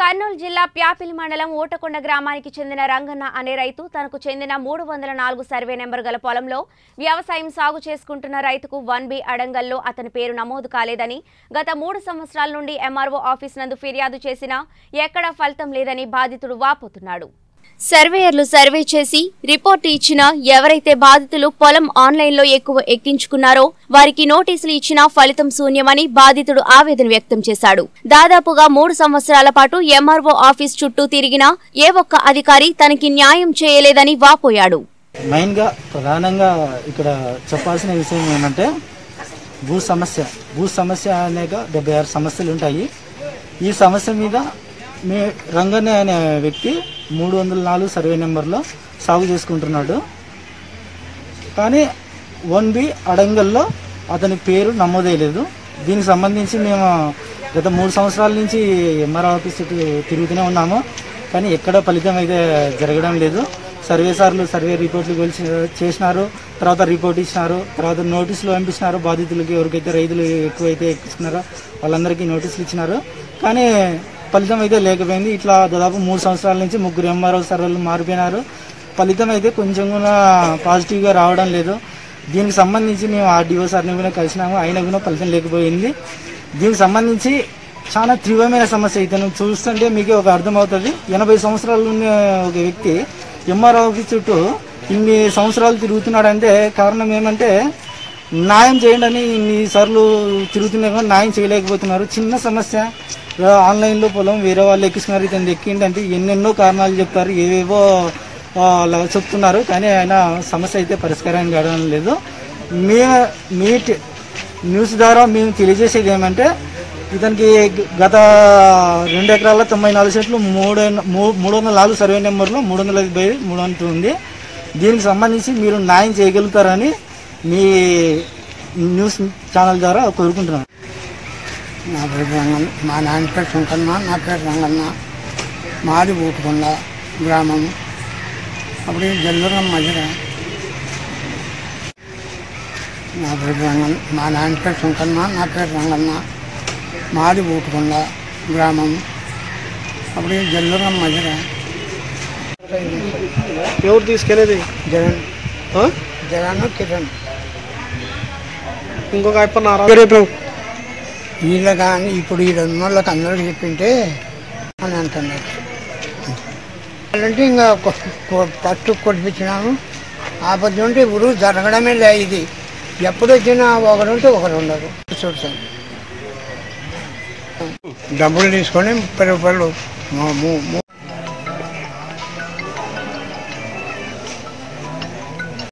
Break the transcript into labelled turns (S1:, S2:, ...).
S1: కర్నూలు జిల్లా ప్యాపిల్ మండలం ఊటకొండ గ్రామానికి చెందిన రంగన్న అనే రైతు తనకు చెందిన మూడు వందల నాలుగు సర్వే నెంబర్ గల పొలంలో వ్యవసాయం సాగు చేసుకుంటున్న రైతుకు వన్ బి అడంగల్లో అతని పేరు నమోదు కాలేదని గత మూడు సంవత్సరాల నుండి ఎంఆర్ఓ ఆఫీస్ నందు ఫిర్యాదు చేసినా ఎక్కడా ఫలితం లేదని బాధితుడు వాపోతున్నాడు సర్వేయర్లు సర్వే చేసి రిపోర్టు ఇచ్చినా ఎవరైతే బాధితులు పొలం ఆన్లైన్లో ఎక్కువ ఎక్కించుకున్నారో వారికి నోటీసులు ఇచ్చినా ఫలితం శూన్యమని బాధితుడు ఆవేదన వ్యక్తం చేశాడు దాదాపుగా మూడు సంవత్సరాల పాటు ఎంఆర్ఓ ఆఫీస్ చుట్టూ తిరిగినా ఏ ఒక్క అధికారి తనకి న్యాయం చేయలేదని వాపోయాడు
S2: మెయిన్గా ప్రధానంగా ఇక్కడ చెప్పాల్సిన విషయం ఏమంటే భూ సమస్య భూ సమస్య అనేక డెబ్బై ఆరు సమస్యలు ఉంటాయి ఈ సమస్య మీద మీ రంగనే అనే వ్యక్తి మూడు వందల నాలుగు సర్వే నెంబర్లో సాగు చేసుకుంటున్నాడు కానీ వన్ బి అడంగల్లో అతని పేరు నమోదేయలేదు దీనికి సంబంధించి మేము గత మూడు సంవత్సరాల నుంచి ఎంఆర్ ఆఫీస్ చుట్టూ తిరుగుతూనే ఉన్నాము కానీ ఎక్కడ ఫలితం అయితే జరగడం లేదు సర్వే సార్లు సర్వే రిపోర్ట్లు కొలిచి చేసినారు తర్వాత రిపోర్ట్ ఇచ్చినారు తర్వాత నోటీసులు పంపించినారు బాధితులకి ఎవరికైతే రైతులు ఎక్కువైతే ఎక్కించుకున్నారో వాళ్ళందరికీ నోటీసులు ఇచ్చినారు కానీ ఫలితం అయితే లేకపోయింది ఇట్లా దాదాపు మూడు సంవత్సరాల నుంచి ముగ్గురు ఎంఆర్ఓ సర్వేలు మారిపోయినారు ఫలితం అయితే కొంచెం కూడా పాజిటివ్గా రావడం లేదు దీనికి సంబంధించి మేము ఆర్డీఓ సార్ని కూడా కలిసినాము అయినా కూడా ఫలితం లేకపోయింది దీనికి సంబంధించి చాలా తీవ్రమైన సమస్య ఇతను చూస్తుంటే మీకు ఒక అర్థమవుతుంది ఎనభై సంవత్సరాలు ఉన్న ఒక వ్యక్తి ఎంఆర్ఓ ఆఫీస్ చుట్టూ ఇన్ని సంవత్సరాలు తిరుగుతున్నాడంటే కారణం ఏమంటే న్యాయం చేయండి అని ఇన్నిసార్లు తిరుగుతున్నా కూడా న్యాయం చేయలేకపోతున్నారు చిన్న సమస్య ఆ, ఆన్లైన్లో పొలం వేరే వాళ్ళు ఎక్కిస్తున్నారు ఇతను ఎక్కిండంటే ఎన్నెన్నో కారణాలు చెప్తారు ఏవేవో ఆ, అలా చెప్తున్నారు కానీ ఆయన సమస్య అయితే పరిష్కారం కావడం లేదు మే మీ టి- న్యూస్ ద్వారా మేము తెలియజేసేది ఏమంటే ఇతనికి గత రెండు ఎకరాల తొంభై నాలుగు సెంట్లు మూడు మూ- మూడు వందల నాలుగు సర్వే నెంబర్లో మూడు వందల డెబ్బై మూడు వందలు ఉంది దీనికి సంబంధించి మీరు న్యాయం చేయగలుగుతారని మీ న్యూస్ ఛానల్ ద్వారా కోరుకుంటున్నాను
S3: నా పేరు రంగన్న మా నాన్న పేరు సుంకన్న నా పేరు రంగన్న మాది ఊటుకొండ గ్రామం అప్పుడు ఈ జల్లూరం మధ్యన నా పేరు రంగన్న మా నాన్న పేరు సుంకన్న నా పేరు రంగన్న మాది ఊటుకొండ గ్రామం అప్పుడు ఈ జల్లూరం మధ్యన
S4: ఎవరు తీసుకెళ్ళేది
S3: జగన్
S4: ఆ?
S3: జగన్ కిరణ్
S4: ఇంకొక అయిపోయి నారా
S3: వీళ్ళ కానీ ఇప్పుడు ఈ రెండు వాళ్ళకి అందరికి చెప్పింటే అని అంటున్నారు అంటే ఇంకా ఫస్ట్ కొట్టిపించినాము ఆపత్తి ఉంటే ఇప్పుడు జరగడమే లే ఇది ఎప్పుడు వచ్చినా ఒకరు ఉంటే ఒకరు ఉండరు చూడతాను డబ్బులు తీసుకొని ముప్పై రూపాయలు మూ- మూ-